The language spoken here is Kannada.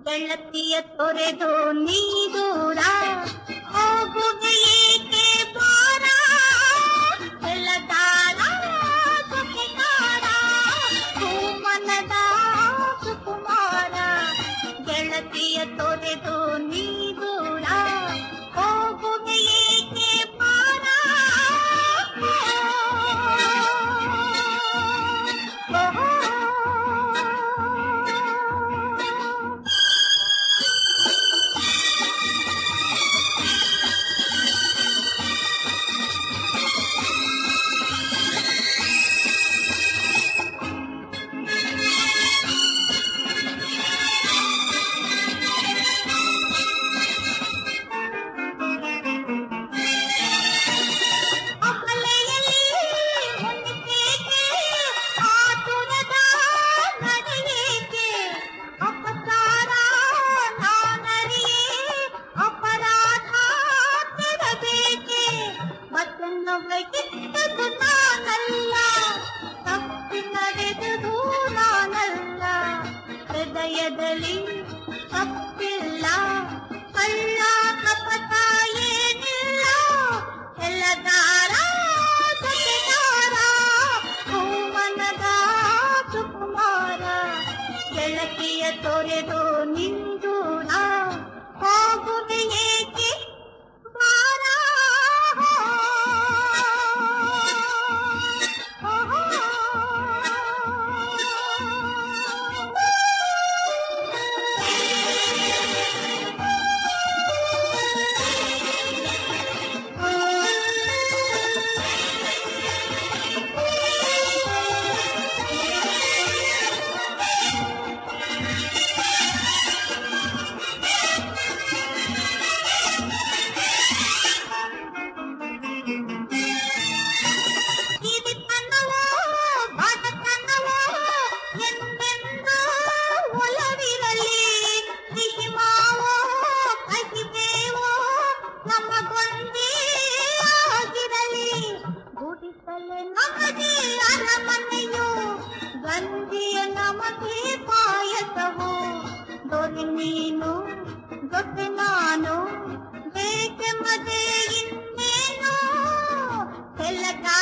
ಗೆಳತಿಯ ತೊರೆದು ನೀ ದೂರ ಹೋಗುವೆ ಏಕೆ ಬಾರ ಎಲ್ಲದಾರ ಸುಖಿಕಾರ ಸುಮನದ ಸುಕುಮಾರ ಗೆಳತಿಯ ತೊರೆದು ನೀ ದೂರ ಹೋಗುವೆ ಏಕೆ ಬಾರ ಓಹೋ ಅಹಲೆಯಲ್ಲಿ ಹೊಂದಿಕೇಕೆ ಆತುರದ ನಡೆಯೇಕೆ ಅಪಕಾರ ನಾನರಿಯೇ ಅಪರಾಧ ತಿರಬೇಕೆ ಮತ್ತೊನ್ನೊಬ್ಬ ಕಿತ್ತದು ನಾನಲ್ಲ ತಪ್ಪಿ ನಡೆದುದು ನಾನಲ್ಲ ಹೃದಯದಲ್ಲಿ ತಪ್ಪಿಲ್ಲ ಕಳ್ಳ ಕಪಟ ಏನಿಲ್ಲ ಎಲ್ಲದಾರ ಸತ್ಯದಾರ ಹೂವನದ ಸುಕುಮಾರ ಗೆಳತಿಯ ತೊರೆದು ನಿಂದೂರ ಹೋಗುವೆ ಏಕೆ ಬಾರ ಕಿರಿತನವೋ ಬಡತನವೋ ಎಂದೆಂದೂ ಒಲವಿರಲಿ ಸಿಹಿಮಾವೋ ಕಹಿಬೇವೋ ನಮಗೊಂದೇ ಆಗಿರಲಿ ಗುಡಿಸಲೆ ನಮಗೆ ಅರಮನೆಯು ಗಂಜಿಯ ನಮಗೆ ಪಾಯಸವು ದೊರೆ ನೀನು ಜೊತೆ ನಾನು ಬೇಕೆ ಮದೆ ಇನ್ನೇನು ಎಲ್ಲದ